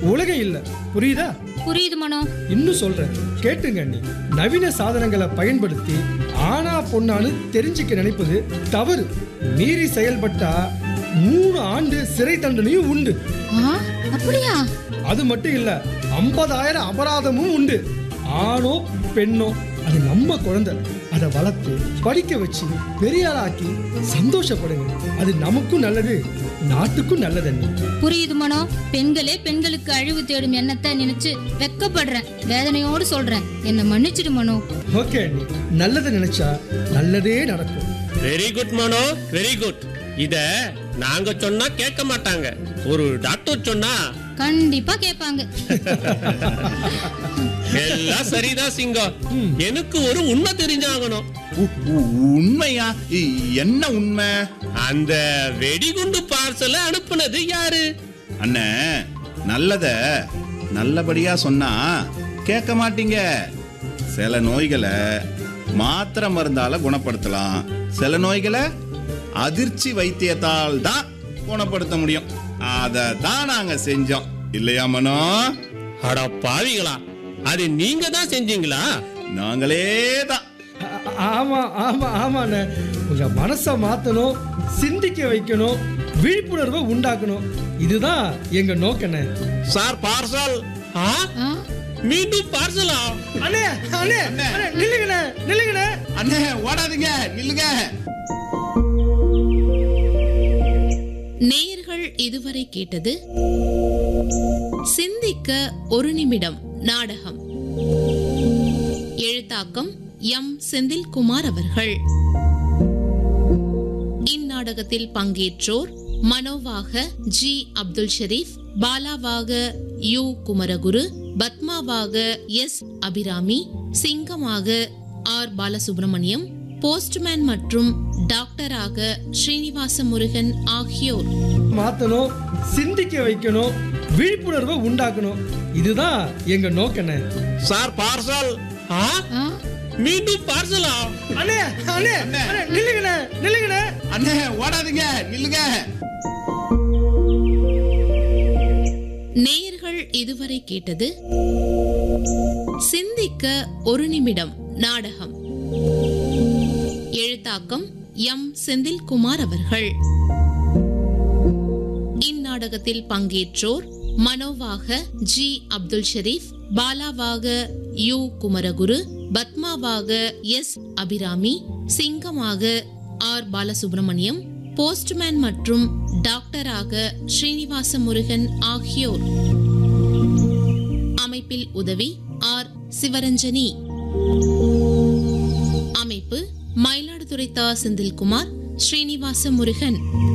உலகம் இல்ல புரியுதா புரியுது மனோ இன்னும் சொல்றேன் கேட்டுங்க அண்ணி நவீன சாதனங்களை பயன்படுத்தி ஆனா பொண்ணான்னு தெரிஞ்சுக்க நினைப்பது தவறு மீறி செயல்பட்டா மூணு ஆண்டு சிறை தண்டனையும் உண்டு ஆ அப்படியா அது மட்டும் இல்ல ஐம்பதாயிரம் அபராதமும் உண்டு ஆணோ பெண்ணோ அது நம்ம குழந்தை அதை வளர்த்து படிக்க வச்சு பெரிய ஆளாக்கி சந்தோஷப்படுங்க அது நமக்கும் நல்லது நாட்டுக்கும் நல்லது அண்ணி புரியுது மனோ பெண்களே பெண்களுக்கு அழிவு தேடும் எண்ணத்தை நினைச்சு வெக்கப்படுறேன் வேதனையோடு சொல்றேன் என்னை மன்னிச்சிடு மனோ ஓகே அண்ணி நல்லதை நினைச்சா நல்லதே நடக்கும் very good Mano very good இத நாங்க சொன்னா கேட்க மாட்டாங்க ஒரு டாக்டர் சொன்னா கண்டிப்பா கேட்பாங்க எல்லாம் சரிதான் சிங்கம் எனக்கு ஒரு உண்மை தெரிஞ்சாகணும் உ- உ- உண்மையா இ- என்ன உண்மை அந்த வெடிகுண்டு பார்சலை அனுப்புனது யாரு அண்ணே நல்லத நல்லபடியா சொன்னா கேட்க மாட்டீங்க சில நோய்களை மாத்திரை மருந்தால குணப்படுத்தலாம் சில நோய்களை அதிர்ச்சி வைத்தியத்தால் தான் குணப்படுத்த முடியும் அதை தான் நாங்க செஞ்சோம் இல்லையா மனோ அட பாவிகளா அது நீங்க தான் செஞ்சீங்களா நாங்களே தான் ஆ- ஆமா ஆமா ஆமாண்ணே உங்க மனசை மாத்தணும் சிந்திக்க வைக்கணும் விழிப்புணர்வை உண்டாக்கணும் இதுதான் எங்க நோக்கண்ணே சார் பார்சல் ஆ? ஆ? மீண்டும் பார்சலா அண்ணே அண்ணே அண்ணே நில்லுங்கண்ணே நில்லுங்கண்ணே அண்ணே ஓடாதீங்க நில்லுங்க நேயர்கள் இதுவரை கேட்டது சிந்திக்க ஒரு நிமிடம் நாடகம் எழுத்தாக்கம் எம் செந்தில்குமார் அவர்கள் இந்நாடகத்தில் பங்கேற்றோர் மனோவாக ஜி அப்துல் ஷரீப் பாலாவாக யு குமரகுரு பத்மாவாக எஸ் அபிராமி சிங்கமாக ஆர் பாலசுப்ரமணியம் போஸ்ட்மேன் மற்றும் டாக்டராக ஸ்ரீனிவாச முருகன் ஆகியோர் மாத்தணும் சிந்திக்க வைக்கணும் விழிப்புணர்வை உண்டாக்கணும் இதுதான் எங்க நோக்கண்ணே சார் பார்சல் ஆ? ஆ? மீண்டும் பார்சலா அண்ணே அண்ணே அண்ணே நில்லுங்கண்ணே நில்லுங்கண்ணே அண்ணே ஓடாதீங்க நில்லுங்க நேயர்கள் இதுவரை கேட்டது சிந்திக்க ஒரு நிமிடம் நாடகம் எழுத்தாக்கம் எம் செந்தில்குமார் அவர்கள் இந்நாடகத்தில் பங்கேற்றோர் மனோவாக ஜி அப்துல் ஷரீப் பாலாவாக யு குமரகுரு பத்மாவாக எஸ் அபிராமி சிங்கமாக ஆர் பாலசுப்ரமணியம் போஸ்ட்மேன் மற்றும் டாக்டராக ஸ்ரீனிவாச முருகன் ஆகியோர் அமைப்பில் உதவி ஆர் சிவரஞ்சனி அமைப்பு மயிலாடுதுறை தா செந்தில்குமார் ஸ்ரீனிவாச முருகன்